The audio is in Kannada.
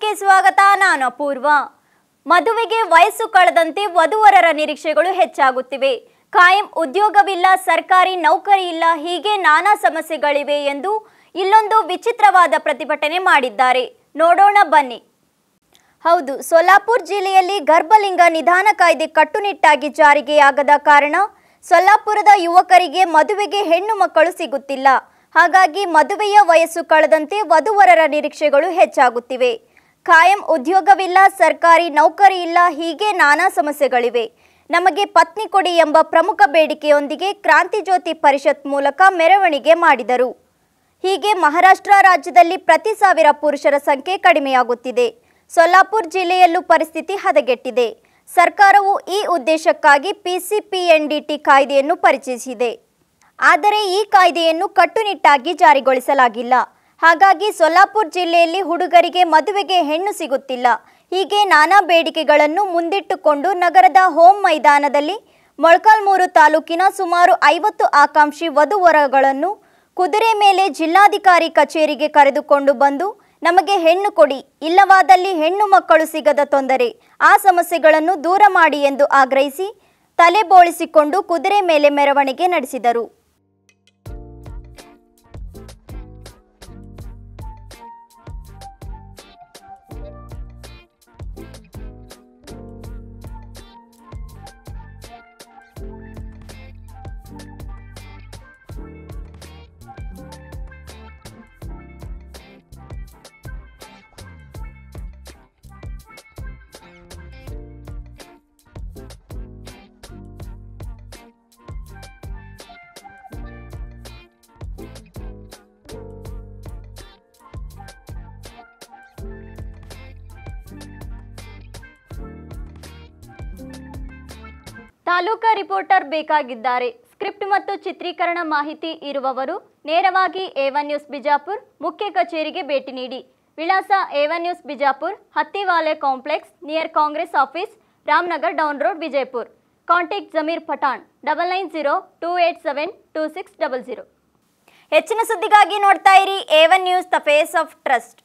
ನ್ಯೂಸ್ಗೆ ಸ್ವಾಗತ ನಾನು ಅಪೂರ್ವ ಮದುವೆಗೆ ವಯಸ್ಸು ಕಳೆದಂತೆ ವಧುವರರ ನಿರೀಕ್ಷೆಗಳು ಹೆಚ್ಚಾಗುತ್ತಿವೆ ಕಾಯಂ ಉದ್ಯೋಗವಿಲ್ಲ ಸರ್ಕಾರಿ ನೌಕರಿ ಇಲ್ಲ ಹೀಗೆ ನಾನಾ ಸಮಸ್ಯೆಗಳಿವೆ ಎಂದು ಇಲ್ಲೊಂದು ವಿಚಿತ್ರವಾದ ಪ್ರತಿಭಟನೆ ಮಾಡಿದ್ದಾರೆ ನೋಡೋಣ ಬನ್ನಿ ಹೌದು ಸೊಲ್ಲಾಪುರ ಜಿಲ್ಲೆಯಲ್ಲಿ ಗರ್ಭಲಿಂಗ ನಿಧಾನ ಕಾಯ್ದೆ ಕಟ್ಟುನಿಟ್ಟಾಗಿ ಜಾರಿಗೆಯಾಗದ ಕಾರಣ ಸೊಲ್ಲಾಪುರದ ಯುವಕರಿಗೆ ಮದುವೆಗೆ ಹೆಣ್ಣು ಮಕ್ಕಳು ಸಿಗುತ್ತಿಲ್ಲ ಹಾಗಾಗಿ ಮದುವೆಯ ವಯಸ್ಸು ಕಳೆದಂತೆ ವಧುವರರ ನಿರೀಕ್ಷೆಗಳು ಹೆಚ್ಚಾಗುತ್ತಿವೆ ಕಾಯಂ ಉದ್ಯೋಗವಿಲ್ಲ ಸರ್ಕಾರಿ ನೌಕರಿ ಇಲ್ಲ ಹೀಗೆ ನಾನಾ ಸಮಸ್ಯೆಗಳಿವೆ ನಮಗೆ ಪತ್ನಿ ಕೊಡಿ ಎಂಬ ಪ್ರಮುಖ ಬೇಡಿಕೆಯೊಂದಿಗೆ ಕ್ರಾಂತಿ ಜ್ಯೋತಿ ಪರಿಷತ್ ಮೂಲಕ ಮೆರವಣಿಗೆ ಮಾಡಿದರು ಹೀಗೆ ಮಹಾರಾಷ್ಟ್ರ ರಾಜ್ಯದಲ್ಲಿ ಪ್ರತಿ ಸಾವಿರ ಪುರುಷರ ಸಂಖ್ಯೆ ಕಡಿಮೆಯಾಗುತ್ತಿದೆ ಸೊಲ್ಲಾಪುರ್ ಜಿಲ್ಲೆಯಲ್ಲೂ ಪರಿಸ್ಥಿತಿ ಹದಗೆಟ್ಟಿದೆ ಸರ್ಕಾರವು ಈ ಉದ್ದೇಶಕ್ಕಾಗಿ ಪಿಸಿಪಿಎನ್ಡಿಟಿ ಕಾಯ್ದೆಯನ್ನು ಪರಿಚಯಿಸಿದೆ ಆದರೆ ಈ ಕಾಯ್ದೆಯನ್ನು ಕಟ್ಟುನಿಟ್ಟಾಗಿ ಜಾರಿಗೊಳಿಸಲಾಗಿಲ್ಲ ಹಾಗಾಗಿ ಸೊಲ್ಲಾಪುರ್ ಜಿಲ್ಲೆಯಲ್ಲಿ ಹುಡುಗರಿಗೆ ಮದುವೆಗೆ ಹೆಣ್ಣು ಸಿಗುತ್ತಿಲ್ಲ ಹೀಗೆ ನಾನಾ ಬೇಡಿಕೆಗಳನ್ನು ಮುಂದಿಟ್ಟುಕೊಂಡು ನಗರದ ಹೋಮ್ ಮೈದಾನದಲ್ಲಿ ಮೊಳಕಾಲ್ಮೂರು ತಾಲೂಕಿನ ಸುಮಾರು ಐವತ್ತು ಆಕಾಂಕ್ಷಿ ವಧುವರಗಳನ್ನು ಕುದುರೆ ಮೇಲೆ ಜಿಲ್ಲಾಧಿಕಾರಿ ಕಚೇರಿಗೆ ಕರೆದುಕೊಂಡು ಬಂದು ನಮಗೆ ಹೆಣ್ಣು ಕೊಡಿ ಇಲ್ಲವಾದಲ್ಲಿ ಹೆಣ್ಣು ಮಕ್ಕಳು ಸಿಗದ ತೊಂದರೆ ಆ ಸಮಸ್ಯೆಗಳನ್ನು ದೂರ ಮಾಡಿ ಎಂದು ಆಗ್ರಹಿಸಿ ತಲೆ ಬೋಳಿಸಿಕೊಂಡು ಕುದುರೆ ಮೇಲೆ ಮೆರವಣಿಗೆ ನಡೆಸಿದರು ತಾಲೂಕಾ ರಿಪೋರ್ಟರ್ ಬೇಕಾಗಿದ್ದಾರೆ ಸ್ಕ್ರಿಪ್ಟ್ ಮತ್ತು ಚಿತ್ರೀಕರಣ ಮಾಹಿತಿ ಇರುವವರು ನೇರವಾಗಿ ಏವನ್ ನ್ಯೂಸ್ ಬಿಜಾಪುರ್ ಮುಖ್ಯ ಕಚೇರಿಗೆ ಭೇಟಿ ನೀಡಿ ವಿಳಾಸ A one news Bijapur Hattiwale complex near Congress office Ramnagar down road Vijaypur contact Zameer Pathan double nine zero two eight seven two six double zero ಹೆಚ್ಚಿನ ಸುದ್ದಿಗಾಗಿ ನೋಡ್ತಾ ಇರಿ A one news the face of trust